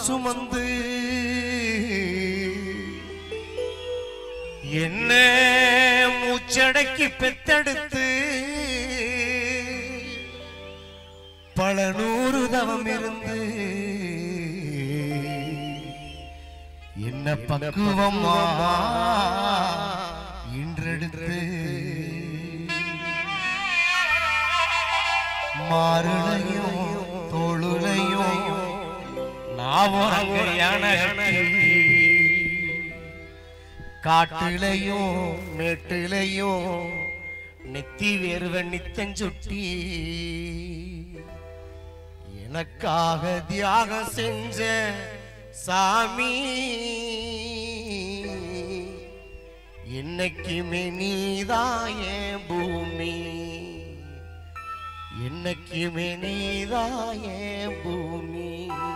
சுமந்து என்ன மூச்சடக்கி பெத்தெடுத்து பல நூறு தவம் இருந்து என்ன பக்குவமா இன்றெடுத்து மாறுளையும் தோளுலையும் நாவரங்கையான காட்டுலையும் மேட்டுலையும் நெத்தி வேர்வ நித்தஞ்சுட்டி எனக்காக தியாகம் செஞ்ச சாமி என்னைக்குமே நீதான் என் பூமி என்னைக்குமே நீதான் என் பூமி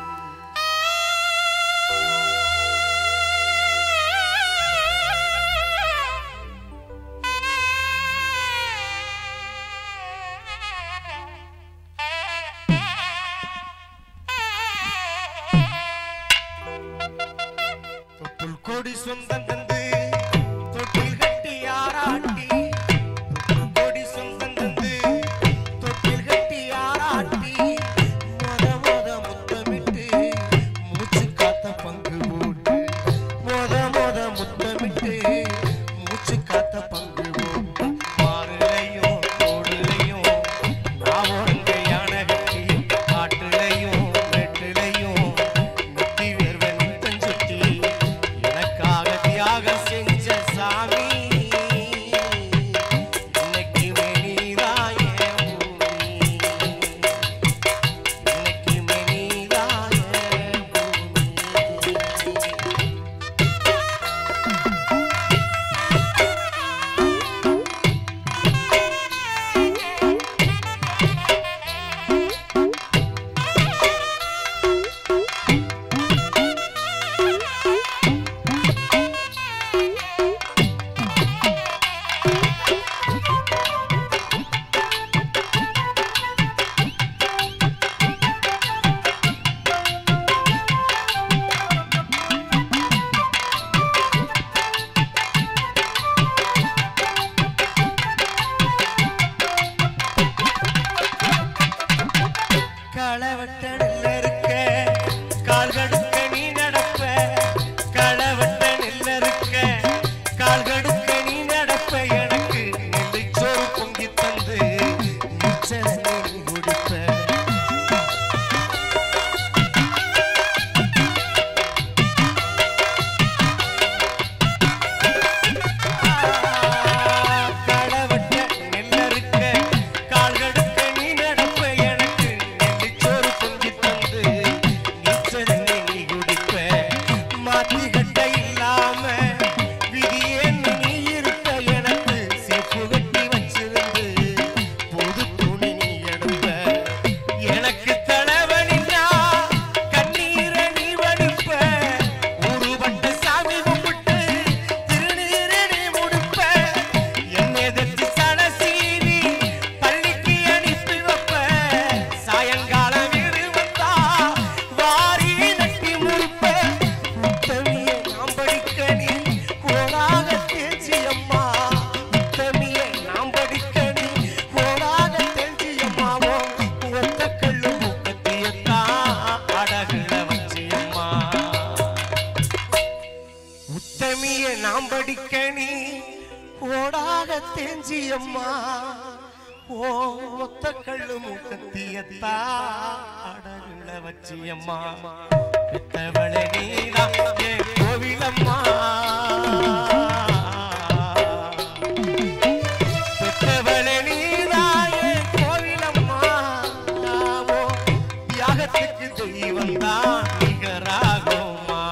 தொப்புள் கொடி சொந்தம் தந்து தொட்டில் கட்டி ஆராட்டி தொப்புள் கொடி சொந்தம் தந்து தொட்டில் கட்டி ஆராட்டி மொத மொத முத்தமிட்டு மூச்சு காத்த பங்கு போட்டு மொத மொத முத்தமிட்டு மூச்சு காத்த பங்கு போட்டு மாறுலையும் தோடுலையும் நாவோரங்க யானை கட்டி காட்டுலையும் வெட்டுலையும் நெத்தி வேர்வை நித்தஞ்சுட்டி எனக்காக தியாகம் செஞ்ச சாமி இன்னைக்கு நீதான் என் பூமி இன்னைக்கு நீதான் என் பூமி களவட்டணில் இருக்க கால்கடுக்க நீ நடப்ப களவட்ட நெல்ல இருக்க கால்கடுக்க நீ நடப்ப எனக்கு நெல்லைச்சோறு பொங்கி தந்து மிச்சர நீ குடிப்ப களவட்ட நெல்ல இருக்க கால்கடுக்க நீ நடப்ப எனக்கு நெல்லிச்சோறு பொங்கி தந்து நீச்சல் நீ குடிப்ப மாத்தி கட்ட இல்லாம விதியே நீ இருக்க எனக்கு சேப்பு கட்டி வச்சிருந்து பொது துணி நீ எடுப்ப எனக்கு தலைவலினா கண்ணீரை நீ வடிப்ப உருவட்ட சாமி கும்பிட்டு திருநீரை நீ முடிப்ப என்னை எதிர்த்து சடசீவி பள்ளிக்கு அனுப்பி வைப்ப சாயங்காலம் வீடு வந்தா வாரி நட்டி முடிப்ப உத்தமியை நாம் படிக்க நீ கோடாக தேர்ச்சி அம்மா உத்தமியை நாம் படிக்க நீ கோடாக தேர்ச்சி அம்மாவோ ஒத்த கல்லு முக்கத்தியத்தான் அடகுல வச்சி அம்மா உத்தமிய நாம் படிக்க நீ ஓடாக தேஞ்சி அம்மா ஓ ஒத்த கள்ளு முகத்தியத்தா அடகுல வச்சி அம்மா பெத்தவளே நீதான் என் கோவிலம்மா பெத்தவளே நீதான் என் கோவிலம்மா ஓ தியாகத்துக்கு தெய்வம் தான் நிகராகுமா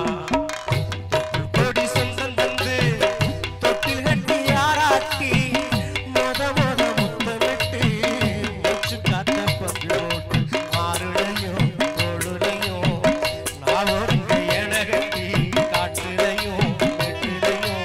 கொடி சொந்தம் தந்து தொட்டில் கட்டி ஆராட்டி மொத மொத முத்தமிட்டு மூச்சு காத்த பங்களோட்டு மாறுடையும் தோளுடையும் நாவோரங்க எனகட்டி காட்டுடையும் வெட்டுடையும்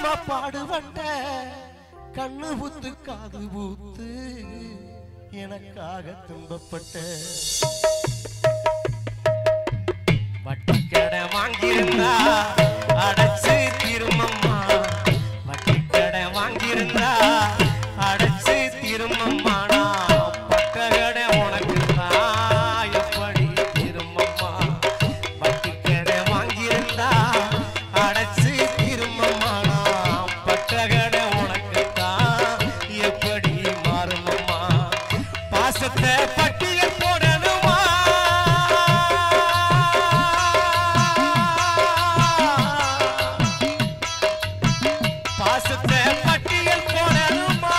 காலமா பாடுபட்ட கண்ணு புத்து காது பூத்து எனக்காக துன்பப்பட்ட வட்டிக்கடை வாங்கியிருந்தா அடைச்சு திருமம்மா வட்டிக்கடை வாங்கியிருந்தா அடைச்சு திருமம்மா நான் பட்ட கடை உனக்கு தான் எப்படி திருமம்மா வட்டிக்கடை வாங்கியிருந்தா அடைச்சு திருமம்மா நான் பட்ட கடை உனக்கு தான் எப்படி மாறுமம்மா பாசத்தை பட்டியல் போடணுமா பாசத்தை பட்டியல் போடணுமா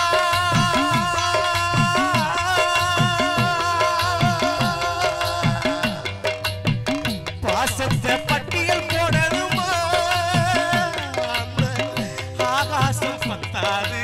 பாசத்தை பட்டியல் போடணுமா அந்த ஆகாசம் பத்தாது